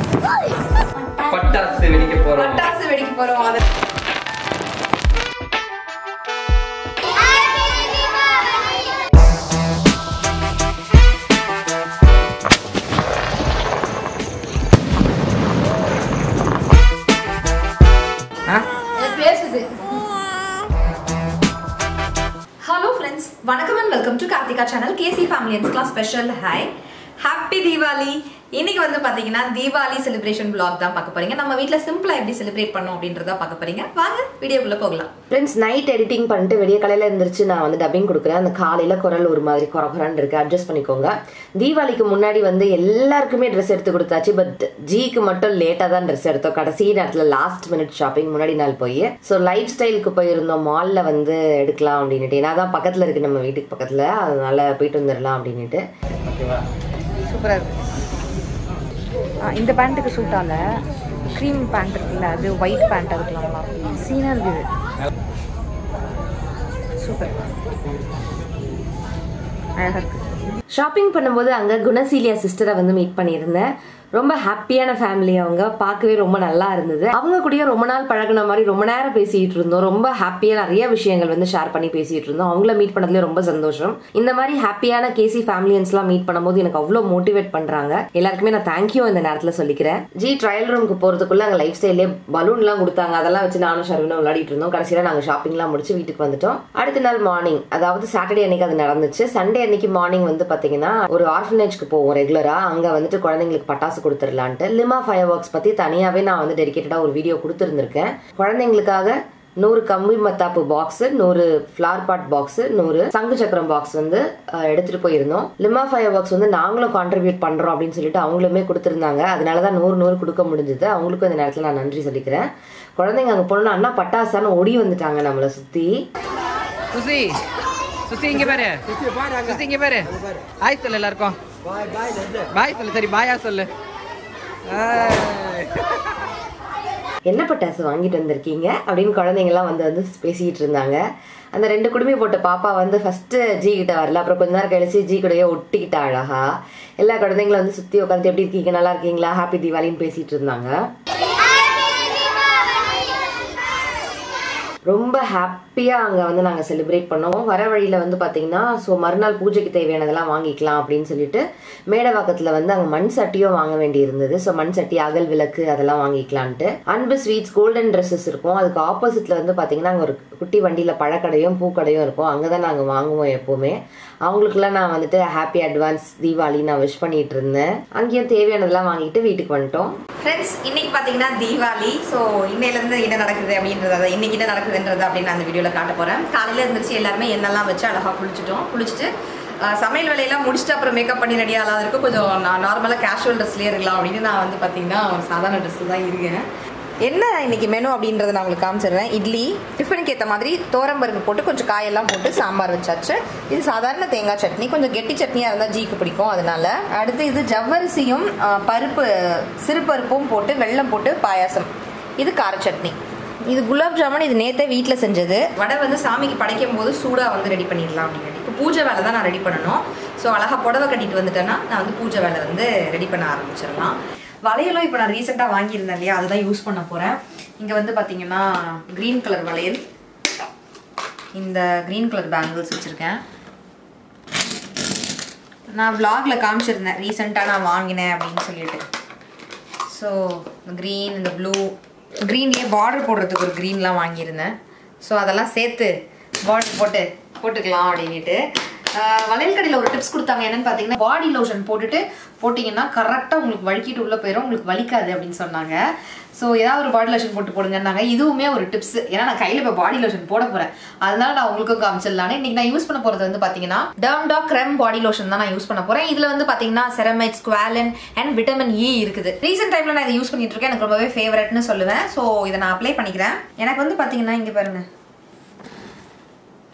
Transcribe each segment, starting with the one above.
பட்டாசு வெடிக்க போறோம் பட்டாசு வெடிக்க போறோம் அது ஆ? பேசுது ஹலோ ஃப்ரெண்ட்ஸ் வணக்கம் and welcome to Karthika channel KC ஃபேமிலியன்ஸ்க்குலாம் ஸ்பெஷல் ஹாய் ஹாப்பி தீபாவளி இன்னைக்கு வந்து பாத்தீங்கன்னா தீபாவளி செலிப்ரேஷன் vlog தான் பார்க்க போறீங்க நம்ம வீட்ல சிம்பிளா எப்படி செலிப்ரேட் பண்ணோம் அப்படின்றத பார்க்க போறீங்க வாங்க வீடியோக்குள்ள போகலாம் ஃப்ரெண்ட்ஸ் நைட் எடிட்டிங் பண்ணிட்டு விடிய காலையில இருந்துருச்சு நான் வந்து டப்பிங் கொடுக்குறேன் அந்த காலையில குரல் ஒரு மாதிரி குறகுறான்னு இருக்கு அட்ஜஸ்ட் பண்ணிக்கோங்க தீபாவளிக்கு முன்னாடி வந்து எல்லாருக்குமே ட்ரெஸ் எடுத்து கொடுத்தாச்சு பட் ஜிக்கு மட்டும் லேட்டா தான் ட்ரெஸ் எடுத்தோம் கடைசி நேரத்துல லாஸ்ட் மினிட் ஷாப்பிங் முன்னாடி நாள் போய் ஸோ லைஃப் ஸ்டைலுக்கு போயிருந்தோம் மால்ல வந்து எடுக்கலாம் அப்படின்னுட்டு ஏன்னா தான் பக்கத்துல இருக்கு நம்ம வீட்டுக்கு பக்கத்துல அதனால போயிட்டு வந்துடலாம் அப்படின்னுட்டு ஓகேவா சூப்பராக இருக்கு ஆ, இந்த பேண்ட்டுக்கு சூட் ஆகல க்ரீம் பேண்ட் இருக்குல்ல அது ஒயிட் பேண்ட் அதுக்கலாமா சீனாக இருக்குது சூப்பர் அழகாக இருக்கு ஷாப்பிங் பண்ணும்போது அங்க குணசீலியா சிஸ்டரை வந்து மீட் பண்ணியிருந்தேன் ரொம்ப ஹாப்பியான ஃபேமிலி அவங்க பார்க்கவே ரொம்ப நல்லா இருந்தது அவங்க கூடயே ரொம்ப நாள் பழகுன மாதிரி ரொம்ப நேரம் பேசிட்டு இருந்தோம் ரொம்ப ஹாப்பியா நிறைய விஷயங்கள் வந்து ஷேர் பண்ணி பேசிட்டு இருந்தோம் அவங்கள மீட் பண்ணதுல ரொம்ப சந்தோஷம் இந்த மாதிரி ஹாப்பியான கேசி ஃபேமிலியன்ஸ்லாம் மீட் பண்ணும்போது எனக்கு அவ்வளோ மோட்டிவேட் பண்றாங்க எல்லாருக்குமே நான் தேங்க்யூ இந்த நேரத்தில் சொல்லிக்கிறேன் ஜி ட்ரையல் ரூமுக்கு போறதுக்குள்ள அங்கே லைஃப் ஸ்டைலே பலூன்லாம் கொடுத்தாங்க அதெல்லாம் வச்சு நானும் ஷர்வினும் விளையாடிட்டு இருந்தோம் கடைசியில் நாங்கள் ஷாப்பிங்லாம் முடிச்சு வீட்டுக்கு வந்துட்டோம் அடுத்த நாள் மார்னிங் அதாவது சாட்டர்டே அன்னைக்கு அது நடந்துச்சு சண்டே அன்னைக்கு மார்னிங் வந்து பாத்தீங்கன்னா ஒரு ஆர்ஃபனேஜ்க்கு போவோம் ரெகுலரா அங்க வந்துட்டு குழந்தைங்களுக்கு பட்டாசு கொடுத்துடலான்ட்டு லிமா ஃபயர் ஒர்க்ஸ் பத்தி தனியாவே நான் வந்து டெடிகேட்டடா ஒரு வீடியோ கொடுத்துருந்துருக்கேன் குழந்தைங்களுக்காக நூறு கம்பி மத்தாப்பு பாக்ஸ் நூறு ஃபிளார் பாட் பாக்ஸ் நூறு சங்கு சக்கரம் பாக்ஸ் வந்து அஹ், எடுத்துட்டு போயிருந்தோம் லிமா ஃபயர் ஒர்க்ஸ் வந்து நாங்களும் கான்ட்ரிபியூட் பண்றோம் அப்படின்னு சொல்லிட்டு அவங்களுமே கொடுத்துருந்தாங்க அதனால தான் நூறு நூறு கொடுக்க முடிஞ்சது அவங்களுக்கும் இந்த நேரத்தில் நான் நன்றி சொல்லிக்கிறேன் குழந்தைங்க அங்கே போனோம்னா அண்ணா பட்டாசான்னு ஓடி வந்துட்டாங்க நம்மளை சுத்தி சுசி சுசி இங்க பாரு சுசி இங்க பாரு ஹாய் சொல்லு எல்லாருக்கும் பாய் சொல்லு சரி பாயா சொல்லு ஆய். என்ன பட்டாசு வாங்கிட்டு வந்திருக்கீங்க அப்படின்னு குழந்தைங்கலாம் வந்து வந்து பேசிக்கிட்டு இருந்தாங்க அந்த ரெண்டு குடுமி போட்ட பாப்பா வந்து ஃபர்ஸ்ட் ஜி கிட்ட வரல அப்புறம் கொஞ்ச நேரம் கழிச்சு ஜி கூடயே ஒட்டிக்கிட்டா அழகா எல்லா குழந்தைங்களும் வந்து சுத்தி உட்காந்து எப்படி இருக்கீங்க நல்லா இருக்கீங்களா ஹாப்பி தீபாவளின்னு பேசிட்டு இருந்தாங்க ரொம்ப ஹாப்பியா அங்க வந்து நாங்க செலிப்ரேட் பண்ணோம் வர வழியில வந்து பாத்தீங்கன்னா ஸோ மறுநாள் பூஜைக்கு தேவையானதெல்லாம் வாங்கிக்கலாம் அப்படின்னு சொல்லிட்டு மேடவாக்கத்துல வந்து அங்க மண் சட்டியும் வாங்க வேண்டி இருந்தது ஸோ மண் சட்டி அகல் விளக்கு அதெல்லாம் வாங்கிக்கலான்ட்டு அன்பு ஸ்வீட்ஸ் கோல்டன் ட்ரெஸ்ஸஸ் இருக்கும் அதுக்கு ஆப்போசிட்ல வந்து பாத்தீங்கன்னா அங்க ஒரு குட்டி வண்டியில பழக்கடையும் பூக்கடையும் இருக்கும் அங்கதான் நாங்க வாங்குவோம் எப்பவுமே அவங்களுக்குலாம் நான் வந்துட்டு ஹாப்பி அட்வான்ஸ் தீபாவளி நான் விஷ் பண்ணிட்டு இருந்தேன் அங்கேயும் தேவையானதெல்லாம் வாங்கிட்டு வீட்டுக்கு வந்துட்டோம் ஃப்ரெண்ட்ஸ் இன்னைக்கு பாத்தீங்கன்னா தீபாவளி ஸோ இன்னையிலேருந்து என்ன நடக்குது அப்படின்றத அதை இன்னைக்கு என்ன நடக்குதுன்றத அப்படின்னு நான் அந்த வீடியோவில் காட்ட போகிறேன் காலையில் இருந்துச்சு எல்லாருமே எண்ணெல்லாம் வச்சு அழகாக குளிச்சுட்டோம் குளிச்சுட்டு ஆஹ், சமையல் வேலையெல்லாம் முடிச்சுட்டு அப்புறம் மேக்கப் பண்ணி ரெடி ஆகலாம் இருக்கும் கொஞ்சம் நான் நார்மலாக கேஷுவல் ட்ரெஸ்லேயே இருக்கலாம் அப்படின்னு நான் வந்து பார்த்தீங்கன்னா ஒரு சாதாரண ட்ரெஸ்ஸில் தான் இருக்கேன் என்ன இன்னைக்கு மெனு அப்படின்றத நான் உங்களுக்கு காமிச்சிடுறேன் இட்லி டிஃபனுக்கு ஏற்ற மாதிரி தோரம்பருப்பு போட்டு கொஞ்சம் காயெல்லாம் போட்டு சாம்பார் வச்சாச்சு இது சாதாரண தேங்காய் சட்னி கொஞ்சம் கெட்டி சட்னியாக இருந்தால் ஜீக்கு பிடிக்கும் அதனால அடுத்து இது ஜவ்வரிசியும் ஆஹ், பருப்பு சிறுபருப்பும் போட்டு வெல்லம் போட்டு பாயாசம் இது கார சட்னி இது குலாப் ஜாமுன் இது நேத்தே வீட்டில் செஞ்சது வடை வந்து சாமிக்கு படைக்கும் போது சூடாக வந்து ரெடி பண்ணிடலாம் அப்படின்னு இப்போ பூஜை வேலை தான் நான் ரெடி பண்ணணும் ஸோ அழகாக புடவை கட்டிட்டு வந்துட்டேன்னா நான் வந்து பூஜை வேலை வந்து ரெடி பண்ண ஆரம்பிச்சிடலாம் வளையலும் இப்போ நான் ரீசெண்டாக வாங்கியிருந்தேன் இல்லையா அதுதான் யூஸ் பண்ண போகிறேன் இங்கே வந்து பார்த்தீங்கன்னா க்ரீன் கலர் வளையல் இந்த க்ரீன் கலர் பேங்கிள்ஸ் வச்சுருக்கேன் நான் vlogல காமிச்சிருந்தேன் ரீசெண்டாக நான் வாங்கினேன் அப்படின்னு சொல்லிட்டு ஸோ க்ரீன் இந்த ப்ளூ க்ரீன்லேயே பார்டர் போடுறதுக்கு ஒரு க்ரீன்லாம் வாங்கியிருந்தேன் ஸோ அதெல்லாம் சேர்த்து பார்டர் போட்டு போட்டுக்கலாம் அப்படின்ட்டு ஆஹ் வளையல் கடையில் ஒரு டிப்ஸ் கொடுத்தாங்க என்னன்னு பார்த்தீங்கன்னா பாடி லோஷன் போட்டுட்டு போட்டிங்கன்னா கரெக்டாக உங்களுக்கு வலிக்கிட்டு உள்ளே போயிடும் உங்களுக்கு வலிக்காது அப்படின்னு சொன்னாங்க ஸோ ஏதாவது ஒரு பாடி லோஷன் போட்டு போடுங்கன்னாங்க இதுவுமே ஒரு டிப்ஸ் ஏன்னா நான் கையில் இப்போ பாடி லோஷன் போட போகிறேன் அதனால நான் உங்களுக்கும் காமிச்சிடலான்னு இன்னைக்கு நான் யூஸ் பண்ண போகிறது வந்து பார்த்தீங்கன்னா டர்ம்டா கிரெம் பாடி லோஷன் தான் நான் யூஸ் பண்ண போகிறேன் இதில் வந்து பார்த்தீங்கன்னா ceramide squalane and vitamin E இருக்குது ரீசெண்ட் டைமில் நான் இதை யூஸ் பண்ணிட்டு இருக்கேன் எனக்கு ரொம்பவே ஃபேவரட்னு சொல்லுவேன் ஸோ இதை நான் அப்ளை பண்ணிக்கிறேன் எனக்கு வந்து பார்த்தீங்கன்னா இங்கே பாருங்க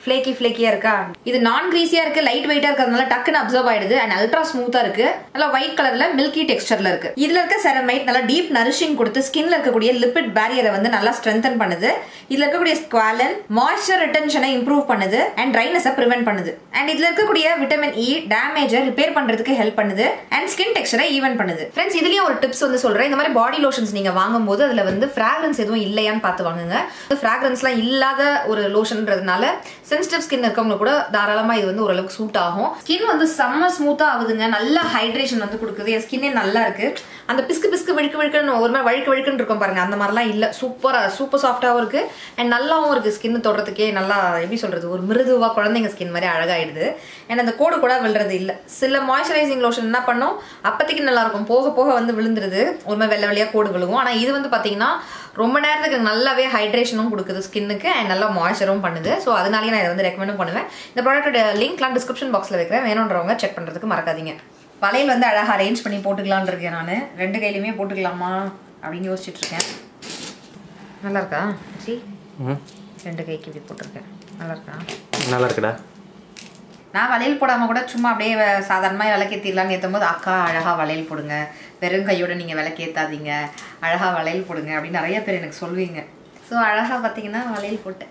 ஃப்ளேக்கி ஃப்ளேக்கியா இருக்கா இது நான் கிரீஸியா இருக்கு லைட் வெயிட்டா இருக்கிறதுனால டக்குன்னு அப்சர்வ் ஆயிடுது அண்ட் அல்ட்ரா ஸ்மூத்தா இருக்கு நல்லா ஒயிட் கலர்ல மில்கி டெக்ஸ்டர்ல இருக்கு இதுல இருக்க செரமைட் நல்லா டீப் நரிஷிங் கொடுத்து ஸ்கின்ல இருக்கக்கூடிய லிப்பிட் பேரியரை வந்து நல்லா ஸ்ட்ரென்தன் பண்ணுது இதுல இருக்கக்கூடிய ஸ்குவாலன் மாய்ஸ்சர் ரிட்டன்ஷனை இம்ப்ரூவ் பண்ணுது அண்ட் ட்ரைனஸை ப்ரிவென்ட் பண்ணுது அண்ட் இதுல இருக்கக்கூடிய விட்டமின் இ டேமேஜை ரிப்பேர் பண்றதுக்கு ஹெல்ப் பண்ணுது அண்ட் ஸ்கின் டெக்ஸ்டரை ஈவன் பண்ணுது ஃப்ரெண்ட்ஸ் இதுலயும் ஒரு டிப்ஸ் வந்து சொல்றேன் இந்த மாதிரி பாடி லோஷன்ஸ் நீங்க வாங்கும்போது அதுல வந்து ஃபிராக்ரன்ஸ் எதுவும் இல்லையான்னு பார்த்து வாங்குங்க ஃபிராக்ரன்ஸ்லாம் இல்லாத ஒரு லோஷன்றதுனால சென்சிட்டிவ் ஸ்கின் இருக்கவங்க கூட தாராளமா இது வந்து ஓரளவுக்கு சூட் ஆகும் ஸ்கின் வந்து செம்ம ஸ்மூத்தா ஆகுதுங்க நல்ல ஹைட்ரேஷன் வந்து கொடுக்குது என் ஸ்கின்னே நல்லா இருக்கு அந்த பிஸ்கு பிஸ்கு விழுக்கு விழுக்குன்னு ஒரு மாதிரி வழுக்கு வழுக்குன்னு இருக்கும் பாருங்க அந்த மாதிரிலாம் இல்ல சூப்பரா சூப்பர் சாஃப்டாவும் இருக்கு அண்ட் நல்லாவும் இருக்கு ஸ்கின் தொடுறதுக்கே நல்லா எப்படி சொல்றது ஒரு மிருதுவா குழந்தைங்க ஸ்கின் மாதிரி அழகாயிடுது அண்ட் அந்த கோடு கூட விழுறது இல்ல சில மாய்ஸ்சரைசிங் லோஷன் என்ன பண்ணும் அப்போதைக்கு நல்லா இருக்கும் போக போக வந்து விழுந்துருது ஒரு மாதிரி வெள்ளை வெள்ளையா கோடு விழுகும் ஆனா இது வந்து பாத்தீங்கன்னா ரொம்ப நேரத்துக்கு நல்லாவே ஹைட்ரேஷனும் கொடுக்குது ஸ்கின்னுக்கு அண்ட் நல்லா மாய்ச்சரும் பண்ணுது ஸோ அதனாலேயே நான் இதை வந்து ரெக்கமெண்டும் பண்ணுவேன் இந்த ப்ராடக்ட்டோட லிங்க்லாம் டிஸ்கிரிப்ஷன் பாக்ஸில் வைக்கிறேன் வேணுன்றவங்க செக் பண்ணுறதுக்கு மறக்காதீங்க வளையல் வந்து அழகாக அரேஞ்ச் பண்ணி போட்டுக்கலான்னு இருக்கேன் நான் ரெண்டு கையிலையுமே போட்டுக்கலாமா அப்படின்னு யோசிச்சுட்டு இருக்கேன் நல்லா இருக்கா சி ரெண்டு கைக்கு இப்படி போட்டிருக்கேன் நல்லா இருக்கா நல்லா இருக்குடா நான் வளையல் போடாமல் கூட சும்மா அப்படியே வ- சாதாரணமாக விளக்கேற்றிடலான்னு ஏற்றும் போது அக்கா அழகாக வளையல் போடுங்க வெறும் கையோட நீங்கள் விளக்கேற்றாதீங்க அழகாக வளையல் போடுங்க அப்படின்னு நிறைய பேர் எனக்கு சொல்லுவீங்க ஸோ அழகாக பார்த்தீங்கன்னா வளையல் போட்டேன்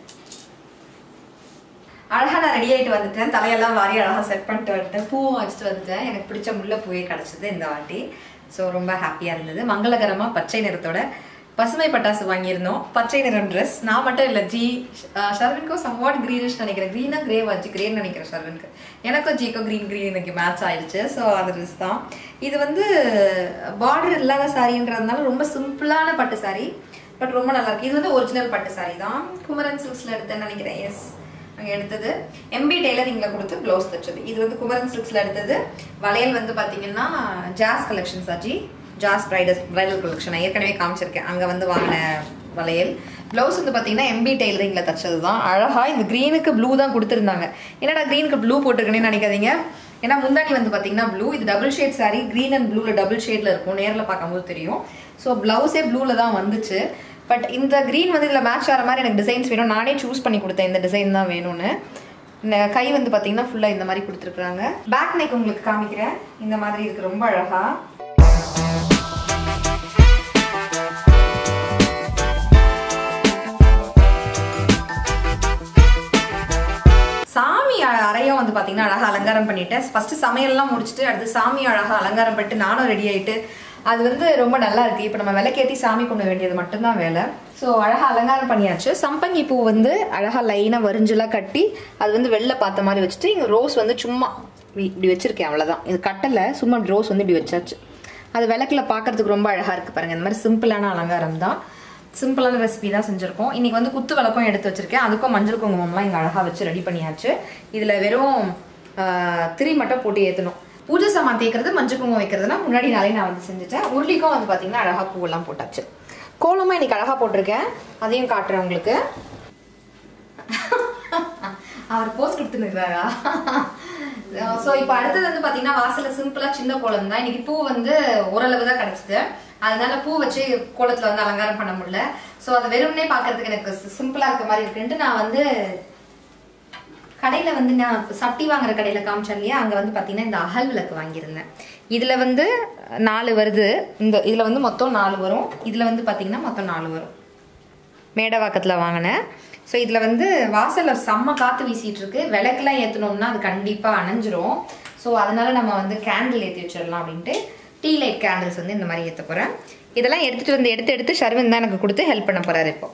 அழகாக நான் ரெடி ஆகிட்டு வந்துட்டேன் தலையெல்லாம் வாரி அழகாக செட் பண்ணிட்டு வந்துட்டேன் பூவும் வச்சுட்டு வந்துட்டேன் எனக்கு பிடிச்ச முல்லை பூவே கிடச்சிது இந்த வாட்டி ஸோ ரொம்ப ஹாப்பியாக இருந்தது மங்களகரமாக பச்சை நிறத்தோட பசுமை பட்டாசு வாங்கியிருந்தோம் பச்சை நிறம் ட்ரெஸ் நான் மட்டும் இல்லை ஜி ஷர்வின்கோ சம்வாட் க்ரீனிஷ் நினைக்கிறேன் க்ரீனா கிரே வச்சு கிரேன்னு நினைக்கிறேன் ஷர்வின்க்கு எனக்கும் ஜிக்கோ க்ரீன் க்ரீன் எனக்கு மேட்ச் ஆயிடுச்சு ஸோ அந்த ட்ரெஸ் தான் இது வந்து பார்டர் இல்லாத சாரின்றதுனால ரொம்ப சிம்பிளான பட்டு சாரி பட் ரொம்ப நல்லா இருக்கு இது வந்து ஒரிஜினல் பட்டு சாரி தான் குமரன் சில்க்ஸில் எடுத்தேன்னு நினைக்கிறேன் எஸ் அங்கே எடுத்தது எம்பி டெய்லரிங்கில் கொடுத்து ப்ளவுஸ் தைச்சது இது வந்து குமரன் சில்க்ஸில் எடுத்தது வளையல் வந்து பார்த்தீங்கன்னா ஜாஸ் கலெக்ஷன்ஸ் ஆச்சு ஜாஸ் பிரைடல் பிரைடல் கலெக்ஷன் நான் ஏற்கனவே காமிச்சிருக்கேன் அங்கே வந்து வாங்கின வளையல் ப்ளவுஸ் வந்து பார்த்தீங்கன்னா எம்பி டெய்லரிங்கில் தைச்சது தான் அழகாக இந்த க்ரீனுக்கு ப்ளூ தான் கொடுத்துருந்தாங்க என்னடா க்ரீனுக்கு ப்ளூ போட்டிருக்கேன்னு நினைக்காதீங்க ஏன்னா முந்தாணி வந்து பார்த்தீங்கன்னா ப்ளூ இது double shade saree green and ப்ளூவில் டபுள் ஷேடில் இருக்கும் நேரில் பார்க்கும்போது தெரியும் ஸோ ப்ளவுஸே ப்ளூவில் தான் வந்துச்சு பட் இந்த க்ரீன் வந்து இதில் மேட்ச் ஆகிற மாதிரி எனக்கு டிசைன்ஸ் வேணும் நானே சூஸ் பண்ணி கொடுத்தேன் இந்த டிசைன் தான் வேணும்னு இந்த கை வந்து பார்த்தீங்கன்னா ஃபுல்லாக இந்த மாதிரி கொடுத்துருக்குறாங்க பேக் நெக் உங்களுக்கு காமிக்கிறேன் இந்த மாதிரி இருக்கு ரொம்ப அழகா சாமி அ- அறையும் வந்து பார்த்தீங்கன்னா அழகாக அலங்காரம் பண்ணிட்டேன் ஃபர்ஸ்ட் சமையல்லாம் முடிச்சுட்டு அடுத்து சாமி அழகாக அலங்காரம் பண்ணிட்டு நானும் ரெடி ஆயிட்டு அது வந்து ரொம்ப நல்லா இருக்கு இப்போ நம்ம விளக்கேற்றி சாமி கொண்டு வேண்டியது மட்டும்தான் வேலை ஸோ அழகாக அலங்காரம் பண்ணியாச்சு சம்பங்கி பூ வந்து அழகாக லைனாக வரிஞ்செல்லாம் கட்டி அது வந்து வெளில பார்த்த மாதிரி வச்சுட்டு இங்கே ரோஸ் வந்து சும்மா இப்படி இப்படி வச்சிருக்கேன் அவ்வளோதான் இது கட்டலை சும்மா ரோஸ் வந்து இப்படி வச்சாச்சு அது விளக்குல பார்க்கறதுக்கு ரொம்ப அழகாக இருக்குது பாருங்க இந்த மாதிரி சிம்பிளான அலங்காரம் தான் சிம்பிளான ரெசிபி தான் செஞ்சுருக்கோம் இன்னைக்கு வந்து குத்து விளக்கம் எடுத்து வச்சிருக்கேன் அதுக்கும் மஞ்சள் குங்குமம்லாம் இங்கே அழகாக வச்சு ரெடி பண்ணியாச்சு இதில் வெறும் ஆஹ், திரி மட்டும் போட்டு ஏற்றணும் பூஜை சாமான் தேய்க்கிறது மஞ்சள் குங்குமம் வைக்கிறதுனா முன்னாடி நாளே நான் வந்து செஞ்சுட்டேன் உருளிக்கும் வந்து பார்த்தீங்கன்னா அழகாக பூவெல்லாம் போட்டாச்சு கோலமாக இன்னைக்கு அழகாக போட்டிருக்கேன் அதையும் காட்டுறேன் உங்களுக்கு அவர் போஸ்ட் கொடுத்துருக்காரா ஸோ இப்போ அடுத்தது வந்து பார்த்தீங்கன்னா வாசலில் சிம்பிளாக சின்ன கோலம் தான் இன்னைக்கு பூ வந்து ஓரளவு தான் கிடச்சிது அதனால பூ வச்சு கோலத்தில் வந்து அலங்காரம் பண்ண முடியல ஸோ அது வெறும்னே பார்க்கறதுக்கு எனக்கு சிம்பிளாக இருக்க மாதிரி இருக்குன்ட்டு நான் வந்து கடையில் வந்து நான் சட்டி வாங்குற கடையில் காமிச்சேன் இல்லையா அங்கே வந்து பார்த்தீங்கன்னா இந்த அகல் விளக்கு வாங்கியிருந்தேன் இதில் வந்து நாலு வருது இந்த இதில் வந்து மொத்தம் நாலு வரும் இதில் வந்து பார்த்தீங்கன்னா மொத்தம் நாலு வரும் மேடவாக்கத்தில் வாங்கினேன் ஸோ இதில் வந்து வாசலில் செம்ம காற்று வீசிட்டு இருக்கு விளக்குலாம் ஏற்றணும்னா அது கண்டிப்பாக அணைஞ்சிரும் ஸோ அதனால நம்ம வந்து கேண்டில் ஏற்றி வச்சிடலாம் அப்படின்ட்டு டீ லைட் கேண்டில்ஸ் வந்து இந்த மாதிரி ஏற்ற போகிறேன் இதெல்லாம் எடுத்துகிட்டு வந்து எடுத்து எடுத்து ஷர்வின் தான் எனக்கு கொடுத்து ஹெல்ப் பண்ண போகிறாரு இப்போ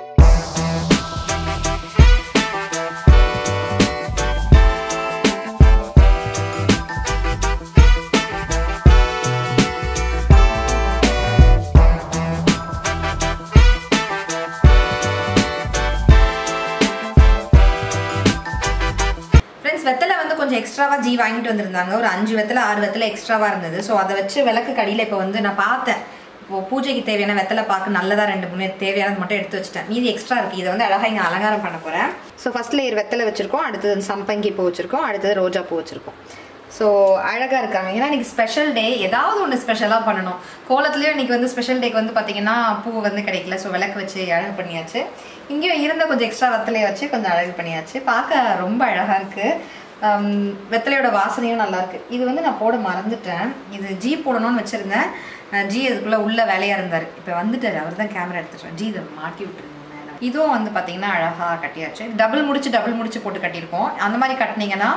ஃப்ரெண்ட்ஸ் வெத்தலை வந்து கொஞ்சம் எக்ஸ்ட்ராவா ஜி வாங்கிட்டு வந்திருந்தாங்க ஒரு அஞ்சு வெத்தலை ஆறு வெத்தலை எக்ஸ்ட்ராவா இருந்தது ஸோ அதை வச்சு விளக்கு கடியில் இப்போ வந்து நான் பார்த்தேன் இப்போ பூஜைக்கு தேவையான வெத்தலை பார்க்க நல்லதா ரெண்டு மூணு தேவையானது மட்டும் எடுத்து வச்சுட்டேன் மீதி எக்ஸ்ட்ரா இருக்கு இதை வந்து அழகா இங்கே அலங்காரம் பண்ண போறேன் ஸோ ஃபர்ஸ்ட் லேயர் வெத்தலை வச்சிருக்கோம் அடுத்தது சம்பங்கி பூ வச்சிருக்கோம் அடுத்தது ரோஜா பூ வச்சிருக்கோம் ஸோ அழகாக இருக்காங்க ஏன்னா இன்னைக்கு ஸ்பெஷல் டே ஏதாவது ஒன்று ஸ்பெஷலாக பண்ணணும் கோலத்துலேயும் இன்னைக்கு வந்து ஸ்பெஷல் டேக்கு வந்து பார்த்தீங்கன்னா பூ வந்து கிடைக்கல ஸோ விளக்கு வச்சு அழகு பண்ணியாச்சு இங்கேயும் இருந்த கொஞ்சம் எக்ஸ்ட்ரா வெத்தலையை வச்சு கொஞ்சம் அழகு பண்ணியாச்சு பார்க்க ரொம்ப அழகாக இருக்குது வெத்தலையோட வாசனையும் நல்லா இருக்கு இது வந்து நான் போட மறந்துட்டேன் இது ஜி போடணும்னு வச்சுருந்தேன் ஜி அதுக்குள்ளே உள்ள வேலையாக இருந்தார் இப்போ வந்துட்டார் அவர் தான் கேமரா எடுத்துட்டேன் ஜி இதை மாட்டி விட்டுருங்க மேலே இதுவும் வந்து பார்த்தீங்கன்னா அழகாக கட்டியாச்சு டபுள் முடிச்சு டபுள் முடிச்சு போட்டு கட்டியிருக்கோம் அந்த மாதிரி கட்டினீங்கன்னா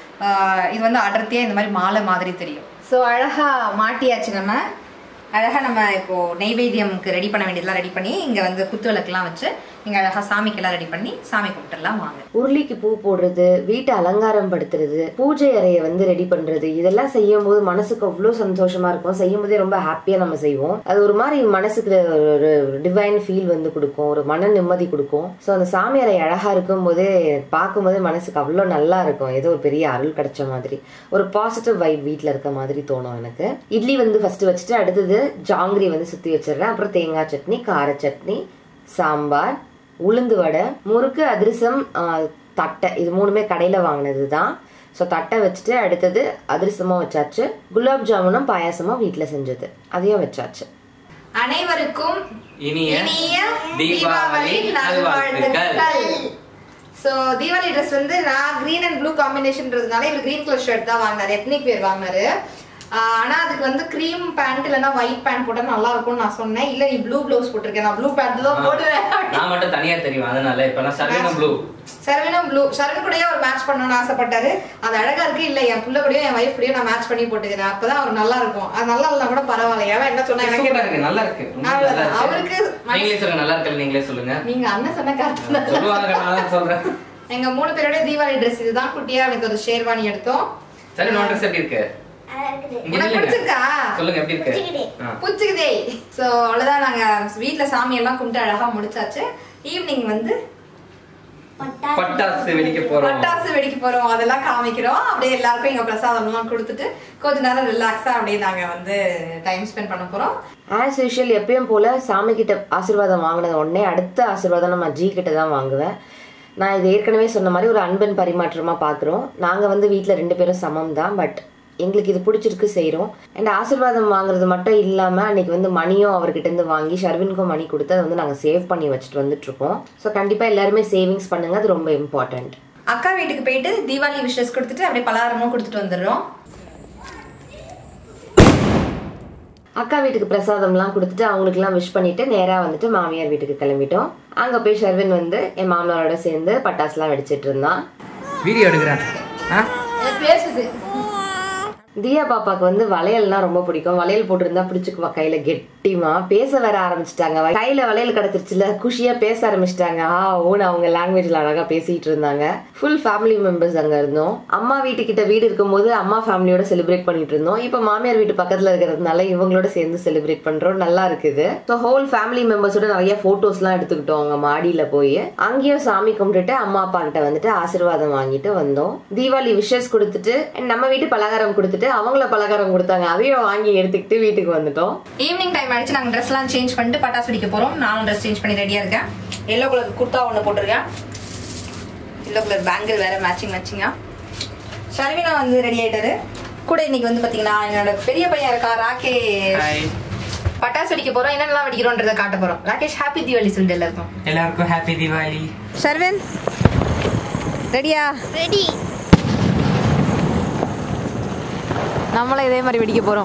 ஆஹ் இது வந்து அடர்த்தியாக இந்த மாதிரி மாலை மாதிரி தெரியும் ஸோ அழகாக மாட்டியாச்சு நம்ம அழகாக நம்ம இப்போது நெய்வேத்தியம்க்கு ரெடி பண்ண வேண்டியதெல்லாம் ரெடி பண்ணி இங்கே வந்து குத்து விளக்குலாம் வச்சு இங்கே அழகாக சாமிக்கெல்லாம் ரெடி பண்ணி சாமி கும்பிட்டுலாம் வாங்க உருளிக்கு பூ போடுறது வீட்டை அலங்காரம் படுத்துறது பூஜை அறையை வந்து ரெடி பண்றது இதெல்லாம் செய்யும் போது மனசுக்கு அவ்வளோ சந்தோஷமா இருக்கும் செய்யும் போதே ரொம்ப ஹாப்பியா நம்ம செய்வோம் அது ஒரு மாதிரி மனசுக்கு ஒரு டிவைன் ஃபீல் வந்து கொடுக்கும் ஒரு மன நிம்மதி கொடுக்கும் ஸோ அந்த சாமி அறை அழகா இருக்கும் போதே பார்க்கும் போதே மனசுக்கு அவ்வளோ நல்லா இருக்கும் ஏதோ ஒரு பெரிய அருள் கிடைச்ச மாதிரி ஒரு பாசிட்டிவ் வைப் வீட்டில் இருக்க மாதிரி தோணும் எனக்கு இட்லி வந்து ஃபர்ஸ்ட் வச்சுட்டு அடுத்தது ஜாங்கிரி வந்து சுத்தி வச்சிடுறேன் அப்புறம் தேங்காய் சட்னி கார சட்னி சாம்பார் உளுந்து வடை முறுக்கு அதிரசம் ஆ, தட்டை இது மூணுமே கடையில் வாங்கினது தான் ஸோ தட்டை வச்சுட்டு அடுத்தது அதிரசமும் வச்சாச்சு குலாப் ஜாமுனும் பாயாசமும் வீட்டில் செஞ்சது அதையும் வச்சாச்சு அனைவருக்கும் இனிய இனிய தீபாவளி நல்வாழ்த்துக்கள். ஸோ தீபாவளி ட்ரெஸ் வந்து நான் க்ரீன் அண்ட் ப்ளூ காம்பினேஷன்றதுனால இவர் க்ரீன் கலர் ஷர்ட் தான் வாங்கினாரு எத்னிக் வேர் வாங்கினாரு ஆஹ் ஆனா அதுக்கு வந்து க்ரீம் பேண்ட் இல்லைன்னா ஒயிட் பேண்ட் போட்டா நல்லா இருக்கும்னு நான் சொன்னேன் இல்ல நீ ப்ளூ ப்ளவுஸ் போட்டிருக்கேன் நான் ப்ளூ பேண்ட் தான் போடுவேன் நான் மட்டும் தனியா தெரியும் அதனால இப்ப நான் சர்வீனம் ப்ளூ சரவணம் ப்ளூ சரவண கூடயே அவர் மேட்ச் பண்ணணும்னு ஆசைப்பட்டாரு அது அழகா இருக்கு இல்ல என் புள்ள கூடயும் என் வைஃப் கூடயும் நான் மேட்ச் பண்ணி போட்டுக்கிறேன் அப்பதான் அவர் நல்லா இருக்கும் அது நல்லா இல்லைனா கூட பரவாயில்ல ஏன் என்ன சொன்னா எனக்கு சூப்பரா இருக்கு நல்லா இருக்கு ரொம்ப நல்லா அவ்வளவுதான். இருக்கு அவருக்கு நீங்களே சொல்லுங்க நல்லா இருக்குல்ல நீங்களே சொல்லுங்க நீங்க அண்ணன் சொன்ன கருத்து சொல்லுவாங்க நான் தான் சொல்றேன் எங்க மூணு பேரோட தீபாவளி ட்ரெஸ் இதுதான் குட்டியா எனக்கு ஒரு ஷேர்வாணி எடுத்தோம் சரி நோட் ட்ரெஸ் எப்படி இருக்கு இங்க உனக்கு நில்லுங்க. பிடிச்சிருக்கா? சொல்லுங்க எப்படி இருக்கு ஆ. புச்சுக்குதே சோ அவ்வளவுதான் நாங்க வீட்ல சாமி எல்லாம் கும்பிட்டு அழகா முடிச்சாச்சு ஈவினிங் வந்து பட்டாசு வெடிக்க போறோம் பட்டாசு வெடிக்க போறோம் அதெல்லாம் காமிக்கிறோம் அப்படியே எல்லாருக்கும் எங்க பிரசாதம் எல்லாம் கொடுத்துட்டு கொஞ்ச நேரம் ரிலாக்ஸா அப்படியே நாங்க வந்து டைம் ஸ்பெண்ட் பண்ண போறோம் ஆஸ் யூஷுவல் எப்பயும் போல சாமி கிட்ட ஆசீர்வாதம் வாங்கினது உடனே அடுத்த ஆசீர்வாதம் நம்ம ஜி கிட்ட தான் வாங்குவேன் நான் இது ஏற்கனவே சொன்ன மாதிரி ஒரு அன்பின் பரிமாற்றமா பார்க்குறோம் நாங்கள் வந்து வீட்டில் ரெண்டு பேரும் சமம் தான் பட் எங்களுக்கு இது பிடிச்சிருக்கு செய்கிறோம் அண்ட் ஆசீர்வாதம் வாங்குறது மட்டும் இல்லாமல் அன்னைக்கு வந்து மணியும் அவர்கிட்ட இருந்து வாங்கி ஷர்வினுக்கும் மணி கொடுத்து அதை வந்து நாங்கள் சேவ் பண்ணி வச்சுட்டு வந்துட்டு இருக்கோம் ஸோ கண்டிப்பாக எல்லாருமே சேவிங்ஸ் பண்ணுங்க அது ரொம்ப இம்பார்ட்டண்ட் அக்கா வீட்டுக்கு போயிட்டு தீபாவளி விஷஸ் கொடுத்துட்டு அப்படியே பலகாரமும் கொடுத்துட்டு வந்துடுறோம் அக்கா வீட்டுக்கு பிரசாதம்லாம் கொடுத்துட்டு அவங்களுக்குலாம் விஷ் பண்ணிட்டு நேராக வந்துட்டு மாமியார் வீட்டுக்கு கிளம்பிட்டோம் அங்கே போய் ஷர்வின் வந்து என் மாமனாரோட சேர்ந்து பட்டாசுலாம் வெடிச்சிட்டு இருந்தான் வீடியோ எடுக்கிறேன் ஆ பேசுது தியா பாப்பாக்கு வந்து வளையல்னா ரொம்ப பிடிக்கும் வளையல் போட்டிருந்தா பிடிச்சிக்குவா கையில கெட்டிமா பேச வேற ஆரம்பிச்சிட்டாங்க கையில வளையல் கிடைச்சிருச்சுல குஷியா பேச ஆரம்பிச்சிட்டாங்க ஆ ஓன் அவங்க லாங்குவேஜ்ல அழகா பேசிட்டு இருந்தாங்க ஃபுல் ஃபேமிலி மெம்பர்ஸ் அங்க இருந்தோம் அம்மா வீட்டுக்கிட்ட வீடு இருக்கும்போது அம்மா ஃபேமிலியோட செலிப்ரேட் பண்ணிட்டு இருந்தோம் இப்போ மாமியார் வீட்டு பக்கத்துல இருக்கிறதுனால இவங்களோட சேர்ந்து செலிப்ரேட் பண்றோம் நல்லா இருக்குது ஸோ ஹோல் ஃபேமிலி மெம்பர்ஸோட நிறைய போட்டோஸ்லாம் எடுத்துக்கிட்டோம் அவங்க மாடியில போய் அங்கேயும் சாமி கும்பிட்டுட்டு அம்மா அப்பா கிட்ட வந்துட்டு ஆசீர்வாதம் வாங்கிட்டு வந்தோம் தீபாவளி விஷஸ் கொடுத்துட்டு and நம்ம வீட்டு பலகாரம் கொடுத்துட்டு அவங்கள பலகாரம் கொடுத்தாங்க அதையும் வாங்கி எடுத்துக்கிட்டு வீட்டுக்கு வந்துட்டோம் ஈவினிங் டைம் ஆயிடுச்சு நாங்க ட்ரெஸ் எல்லாம் சேஞ்ச் பண்ணிட்டு பட்டாசு வெடிக்க போறோம் நானும் ட்ரெஸ் சேஞ்ச் பண்ணி ரெடியா இருக்கேன் எல்லோ கலர் குர்தா ஒன்று போட்டிருக்கேன் எல்லோ கலர் பேங்கிள் வேற மேட்சிங் மேட்சிங்கா ஷர்வினா வந்து ரெடி ஆயிட்டாரு கூட இன்னைக்கு வந்து பாத்தீங்கன்னா என்னோட பெரிய பையன் இருக்கா ராகேஷ் ஹாய் பட்டாசு வெடிக்க போறோம் என்னெல்லாம் வெடிக்கிறோன்றதை காட்ட போறோம் ராகேஷ் ஹாப்பி தீபாவளி சொல்லிட்டு எல்லாருக்கும் எல்லாருக்கும் ஹாப்பி தீபாவளி ஷர்வின் ரெடியா ரெடி நம்மளும் இதே மாதிரி வெடிக்க போறோம்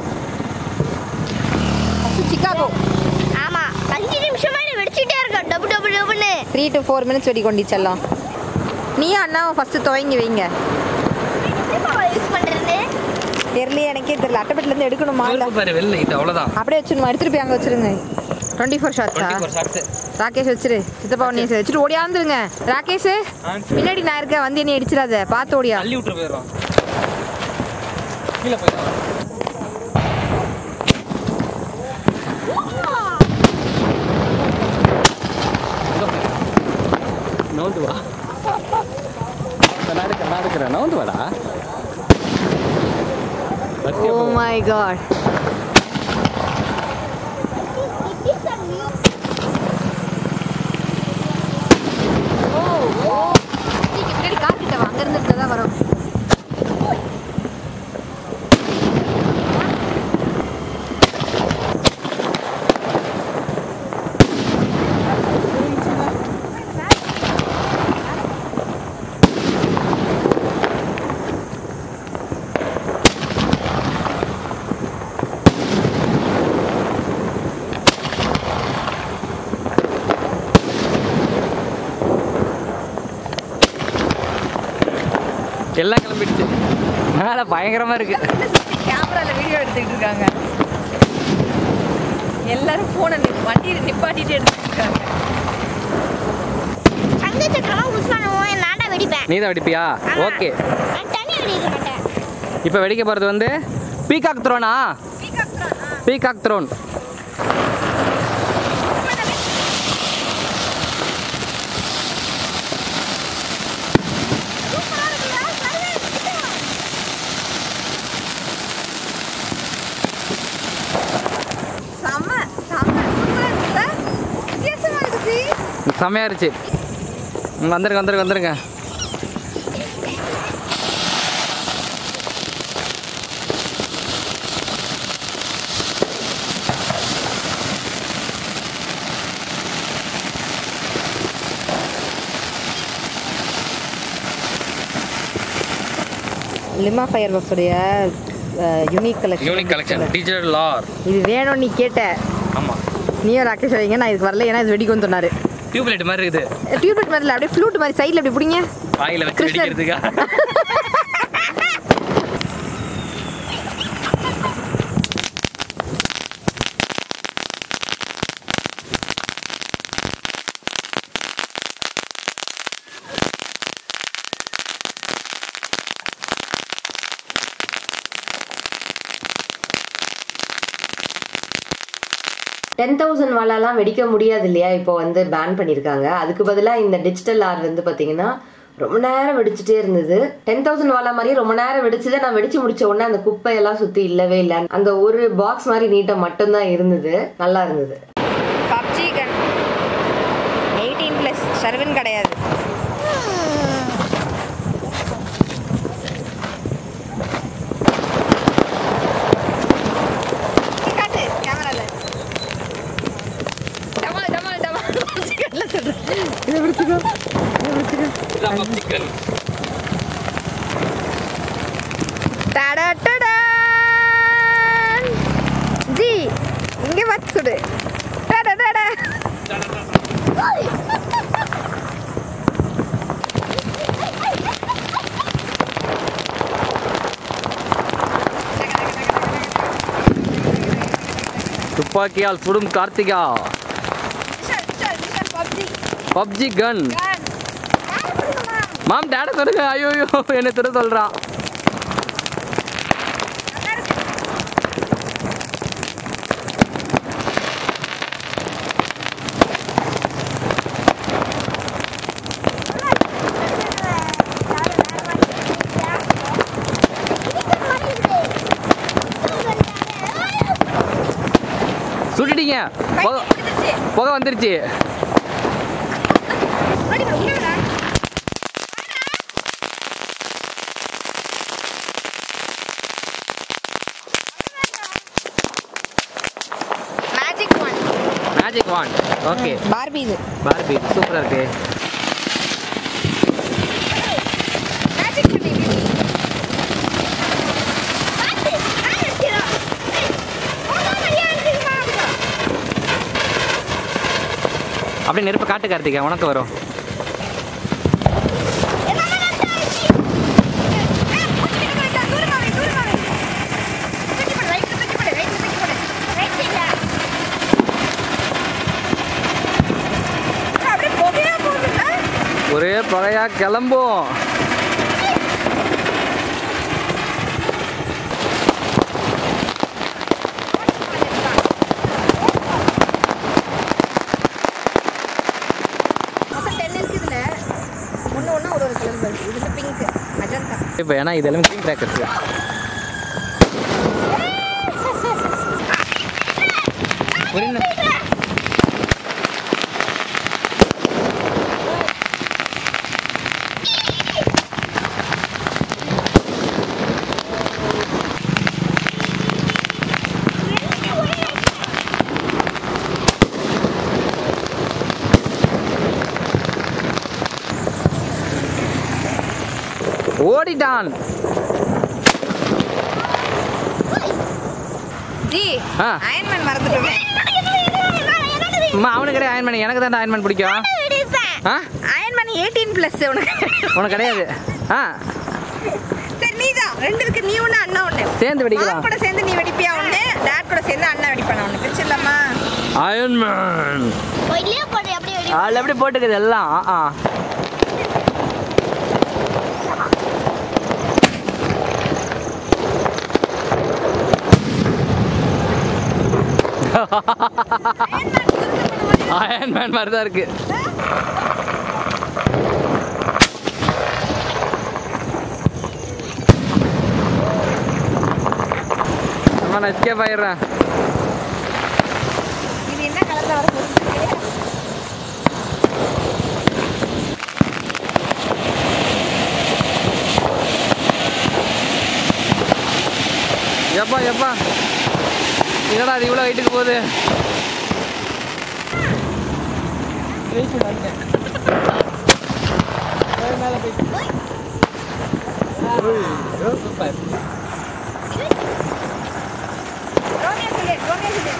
சிக்காகோ ஆமா அஞ்சு நிமிஷமா நீ வெடிச்சிட்டே இருக்க டபு டபு டபுன்னு த்ரீ டு ஃபோர் மினிட்ஸ் வெடி கொண்டிச்செல்லாம் நீயும் அண்ணாவும் ஃபர்ஸ்ட் துவங்கி வைங்க யூஸ் பண்றது தெரியல எனக்கே தெரியல அட்டைப்பட்டில இருந்து எடுக்கணுமா இல்ல பாரு வெளில இது அவ்வளவுதான் அப்படியே வச்சிருமா எடுத்துட்டு போய் அங்க வச்சிருங்க டுவெண்ட்டி ஃபோர் ஷாட்ஸா ஷார்ட்ஸ் ராகேஷ் வச்சிரு சித்தப்பா நீ வச்சுட்டு ஓடியாந்துருங்க ராகேஷ் பின்னாடி நான் இருக்கேன் வந்து என்னை அடிச்சிடாத பார்த்து ஓடியா தள்ளி விட்டு போயிடுறோம் கீழே போயிடும் நவுந்து வா நான் இருக்கிறேன் நான் இருக்கிறேன் நவுந்து வாடா ஓ மை காட் பின்னாடி கார் கிட்ட வா அங்க இருந்து தான் வரும் மேலே பயங்கரமாக இருக்கு கேமரால வீடியோ எடுத்துக்கிட்டு இருக்காங்க எல்லாரும் போனை வண்டியை நிப்பாட்டிட்டு எடுத்துட்டு இருக்காங்க தங்கச்சி கலா உஸ்மானும் நான்டா வெடிப்பேன் நீ தான் வெடிப்பியா ஆமா. ஓகே நான் தண்ணி வெடிக்க மாட்டேன் இப்போ வெடிக்க போகிறது வந்து பீகாக் த்ரோனா பீகாக் த்ரோன் செம்ம செம்ம சூப்பரா இருக்குல்ல வித்தியாசமா இருக்கு செம்மையா இருந்துச்சு ம், வந்துருங்க வந்துருங்க வந்துருங்க லிமா ஃபயர் ஒர்க்ஸுடைய unique collection unique collection digital ஆர் இது வேணும் நீ கேட்ட ஆமாம் நீயும் ராகேஷ் வைங்க நான் இதுக்கு வரல ஏன்னா இது வெடிக்கும் சொன்னாரு டியூப் லைட் மாதிரி இருக்குது டியூப்லைட் மாதிரி இல்லை அப்படியே ஃப்ளூட் மாதிரி சைடில் அப்படி பிடிங்க வாயில வச்சு கிருஷ்ணன். வெடிக்கிறதுக்கா டென் தௌசண்ட் வாலாலாம் வெடிக்க முடியாது இல்லையா இப்போ வந்து பேன் பண்ணியிருக்காங்க அதுக்கு பதிலாக இந்த டிஜிட்டல் ஆர் வந்து பார்த்தீங்கன்னா ரொம்ப நேரம் வெடிச்சிட்டே இருந்தது டென் தௌசண்ட் வாலா மாதிரியே ரொம்ப நேரம் வெடிச்சதை நான் வெடிச்சு முடிச்ச உடனே அந்த குப்பையெல்லாம் சுற்றி இல்லவே இல்லை அந்த ஒரு பாக்ஸ் மாதிரி நீட்டாக மட்டும்தான் இருந்தது நல்லா இருந்தது பப்ஜி கன் எயிட்டீன் ப்ளஸ் சர்வன் கிடையாது காட்டு கேமரால டமால் டமால் டமால் PUBG gunல சொல்றேன். டடா டடான். ஜி இங்க பார்த்து சுடு டடா டடா துப்பாக்கியால் சுடும் Karthika Vishal Vishal Vishal PUBG PUBG gun gun mom dad சொல்லுங்க ஐயோ ஐயோ என்ன திரு சொல்றான் சுட்டுட்டீங்க புகை புகை வந்துருச்சு magic one magic one okay Barbie இது பார்பி சூப்பரா இருக்கு மேஜிக் பண்ணி அப்படியே நெருப்பு காட்டு கார்த்திகா உனக்கு வரும் ஒரே பகையா கிளம்பும் இப்போ ஏன்னா இது எல்லாமே க்ரீன் கிராக்கர்ஸ் புரியல ஓடிட்டான் ஜி ஆ. அயன்மேன் மறந்துட்டோமே அம்மா அவனுக்கு கிடையாது அயன்மேன் எனக்கு தான் அயன்மேன் பிடிக்கும் ஆ அயன்மேன் எயிட்டீன் பிளஸ் உனக்கு உனக்கு கிடையாது ஆ சரி நீதான் ரெண்டு இருக்கு நீ ஒண்ணு அண்ணா ஒண்ணு சேர்ந்து வெடிக்கலாம். மாமா கூட சேர்ந்து நீ வெடிப்பியா ஒண்ணு டேட் கூட சேர்ந்து அண்ணா வெடிப்பானா ஒண்ணு பிரிச்சிடலாமா அயன் மேன் வெளியே போடு அப்படியே வெளியே அதில் எப்படி போட்டுக்குது எல்லாம் ஆ அயன் மேன் மாதிரி தான் இருக்கு அம்மா நான் எஸ்கேப் ஆயிடுறேன் இது என்ன கலர்ல வர போகுது எப்பா எப்பா என்னடா அது இவ்வளோ ஹைட்டுக்கு போகுது super Romeo Juliet Romeo Juliet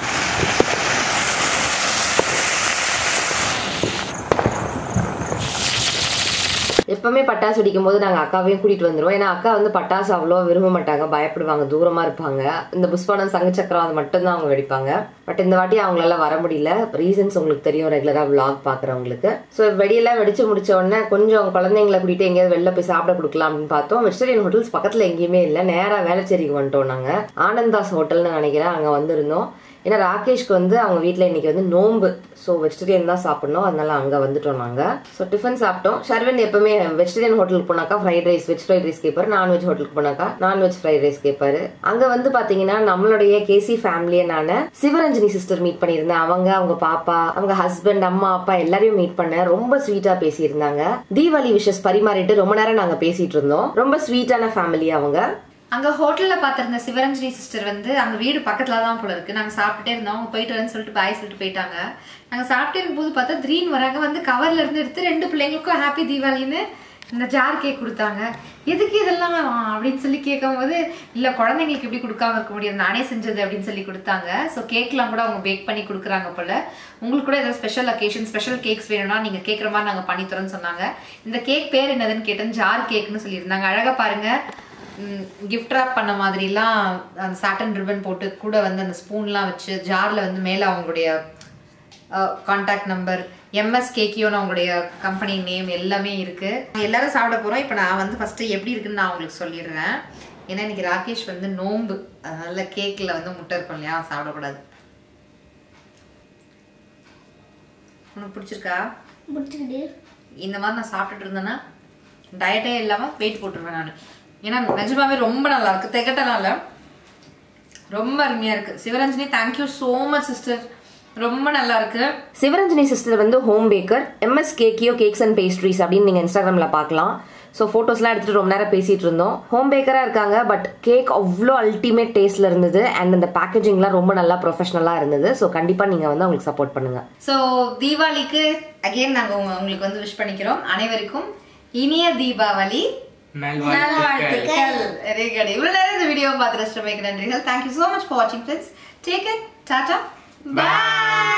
எப்பவுமே பட்டாசு வெடிக்கும் போது நாங்கள் அக்காவையும் கூட்டிட்டு வந்துருவோம் ஏன்னா அக்கா வந்து பட்டாசு அவ்வளோ விரும்ப மாட்டாங்க பயப்படுவாங்க தூரமா இருப்பாங்க இந்த புஷ்பானம் சங்கு சக்கரம் அது மட்டும்தான் அவங்க வெடிப்பாங்க பட் இந்த வாட்டி அவங்களால வர முடியல ரீசன்ஸ் உங்களுக்கு தெரியும் ரெகுலரா vlog பாக்குறவங்களுக்கு ஸோ வெடியெல்லாம் வெடிச்சு முடிச்ச உடனே கொஞ்சம் குழந்தைங்களை கூட்டிட்டு எங்கேயாவது வெளில போய் சாப்பிட கொடுக்கலாம் அப்படின்னு பார்த்தோம் வெஜிடேரியன் ஹோட்டல்ஸ் பக்கத்துல எங்கேயுமே இல்லை நேரா வேளச்சேரிக்கு வந்துட்டோம் நாங்க ஆனந்தாஸ் ஹோட்டல்னு நினைக்கிறேன் அங்க வந்திருந்தோம் ஏன்னா ராகேஷ்க்கு வந்து அவங்க வீட்டில் இன்னைக்கு வந்து நோம்பு ஸோ வெஜிடேரியன் தான் சாப்பிடணும் அதனால அங்கே வந்துட்டோம் நாங்கள் ஸோ டிஃபன் சாப்பிட்டோம் ஷர்வன் எப்பவுமே வெஜிடேரியன் ஹோட்டலுக்கு போனாக்கா fried rice veg fried rice கேட்பாரு நான்வெஜ் ஹோட்டலுக்கு போனாக்கா நான்வெஜ் ஃப்ரைட் ரைஸ் கேட்பாரு அங்கே வந்து பார்த்தீங்கன்னா நம்மளுடைய கேசி ஃபேமிலியை நான் சிவரஞ்சனி சிஸ்டர் மீட் பண்ணியிருந்தேன் அவங்க அவங்க பாப்பா அவங்க ஹஸ்பண்ட் அம்மா அப்பா எல்லாரையும் மீட் பண்ணேன் ரொம்ப ஸ்வீட்டாக பேசியிருந்தாங்க தீபாவளி விஷஸ் பரிமாறிட்டு ரொம்ப நேரம் நாங்கள் பேசிட்டு இருந்தோம் ரொம்ப ஸ்வீட்டான ஃபேமிலி அவங்க அங்க ஹோட்டல்ல பாத்திருந்த சிவரஞ்சனி சிஸ்டர் வந்து அங்க வீடு பக்கத்துல தான் போல இருக்கு நாங்க சாப்பிட்டுட்டே இருந்தோம் அவங்க போயிட்டு வரேன்னு சொல்லிட்டு பாய் சொல்லிட்டு போயிட்டாங்க நாங்க சாப்பிட்டே இருக்கும்போது பார்த்தா திடீர்னு வராங்க வந்து கவர்ல இருந்து எடுத்து ரெண்டு பிள்ளைங்களுக்கும் ஹாப்பி தீபாவளின்னு இந்த ஜார் கேக் கொடுத்தாங்க எதுக்கு இதெல்லாம் அப்படின்னு சொல்லி கேட்கும்போது இல்ல குழந்தைங்களுக்கு எப்படி கொடுக்காம இருக்க முடியாது நானே செஞ்சது அப்படின்னு சொல்லி கொடுத்தாங்க ஸோ கேக்லாம் கூட அவங்க பேக் பண்ணி கொடுக்குறாங்க போல உங்களுக்கு கூட ஏதாவது ஸ்பெஷல் அக்கேஷன் ஸ்பெஷல் கேக்ஸ் வேணும்னா நீங்க கேட்குற மாதிரி நாங்க பண்ணி தரோம்னு சொன்னாங்க இந்த கேக் பேர் என்னதுன்னு கேட்டேன் ஜார் கேக்னு சொல்லியிருந்தாங்க அழகா பாருங்க கிஃப்ட் ராப் பண்ண மாதிரிலாம் அந்த சாட்டன் ரிப்பன் போட்டு கூட வந்து அந்த ஸ்பூன்லாம் வச்சு ஜாரில் வந்து மேலே அவங்களுடைய காண்டாக்ட் நம்பர் எம்எஸ் கேக்கியோன்னு அவங்களுடைய கம்பெனி நேம் எல்லாமே இருக்கு எல்லாரும் சாப்பிட போறோம் இப்போ நான் வந்து ஃபர்ஸ்ட் எப்படி இருக்குன்னு நான் உங்களுக்கு சொல்லிடுறேன் ஏன்னா இன்னைக்கு ராகேஷ் வந்து நோன்பு அதனால கேக்கில் வந்து முட்டை இருக்கும் இல்லையா சாப்பிடக்கூடாது உனக்கு பிடிச்சிருக்கா முடிச்சுக்கிட்டு இந்த மாதிரி நான் சாப்பிட்டுட்டு இருந்தேன்னா டயட்டே இல்லாமல் வெயிட் போட்டுருவேன் நான் ஏன்னா நிஜமாவே ரொம்ப நல்லா இருக்கு திகட்டனால ரொம்ப அருமையா இருக்கு Sivaranjani thank you so much sister ரொம்ப நல்லா இருக்கு சிவரஞ்சனி சிஸ்டர் வந்து ஹோம் பேக்கர் எம்எஸ் கேக்கியோ கேக்ஸ் அண்ட் பேஸ்ட்ரீஸ் அப்படின்னு நீங்கள் இன்ஸ்டாகிராமில் பார்க்கலாம் ஸோ ஃபோட்டோஸ்லாம் எடுத்துகிட்டு ரொம்ப நேரம் பேசிகிட்டு இருந்தோம் ஹோம் பேக்கராக இருக்காங்க பட் கேக் அவ்வளோ அல்டிமேட் டேஸ்ட்டில் இருந்தது அண்ட் இந்த பேக்கேஜிங்லாம் ரொம்ப நல்லா ப்ரொஃபஷனலாக இருந்தது ஸோ கண்டிப்பாக நீங்கள் வந்து அவங்களுக்கு சப்போர்ட் பண்ணுங்கள் ஸோ தீபாவளிக்கு அகைன் நாங்கள் உங்களுக்கு வந்து விஷ் பண்ணிக்கிறோம் அனைவருக்கும் இனிய தீபாவளி நல்வாழ்த்துக்கள் வெரி குட் இவ்வளவு நேரம் இந்த வீடியோ பார்த்து ரசிச்சமைக்கு நன்றிகள் தேங்க்யூ ஸோ மச் ஃபார் வாட்சிங் friends take it tata bye